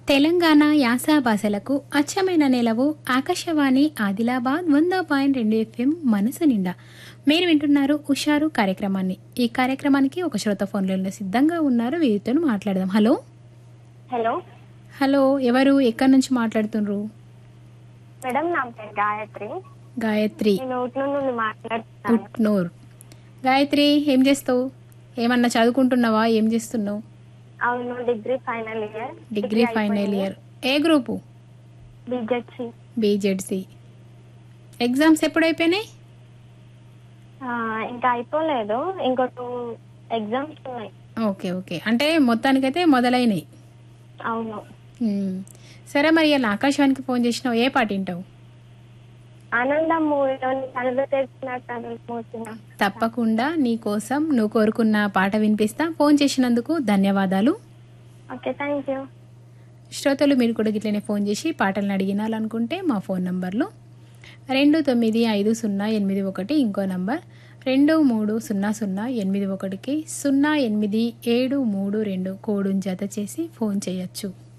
తెలంగాణ యాస భాషలకు అచ్చమైన నెలవు ఆకాశవాణి ఆదిలాబాద్ వంద పాయింట్ రెండు ఎఫ్ఎం మనసు నిండా మీరు వింటున్నారు ఉషారు కార్యక్రమాన్ని ఈ కార్యక్రమానికి ఒక శ్రోత ఫోన్లలో సిద్ధంగా ఉన్నారు వీరితో మాట్లాడదాం హలో హలో హలో ఎవరు ఎక్కడి నుంచి మాట్లాడుతుండ్రు మేడం నా పేరు గాయత్రి గాయత్రి నేను ఊట్నూరు నుండి మాట్లాడుతున్నాను ఉట్నూర్ గాయత్రి ఏం చేస్తావు ఏమన్నా చదువుకుంటున్నావా ఏం చేస్తున్నావు అవును degree final year degree final year ఏ గ్రూపు బీజెడ్సి బీజెడ్సి ఎగ్జామ్స్ ఎప్పుడు అయిపోయినాయి ఇంకా అయిపోలేదు ఇంకో టూ ఎగ్జామ్స్ ఉన్నాయి ఓకే ఓకే అంటే మొత్తానికైతే మొదలైనవి అవును మ్మ్. సరే మరి ఇలా ఆకాశవానికి ఫోన్ చేసినావు ఏ పాట వింటావు ఆనందం మూవీలోని కనులు తెరిచిన కనులు మూసిన తప్పకుండా నీ కోసం నువ్వు కోరుకున్న పాట వినిపిస్తా ఫోన్ చేసినందుకు ధన్యవాదాలు ఓకే థ్యాంక్ యూ శ్రోతలు మీరు కూడా గిట్లనే ఫోన్ చేసి పాటలను అడిగినాలనుకుంటే మా ఫోన్ నంబర్లు రెండు తొమ్మిది ఐదు సున్నా ఎనిమిది ఒకటి ఇంకో నంబర్ రెండు మూడు సున్నా సున్నా ఎనిమిది ఒకటికి సున్నా ఎనిమిది ఏడు మూడు రెండు కోడుని జత చేసి ఫోన్ చేయొచ్చు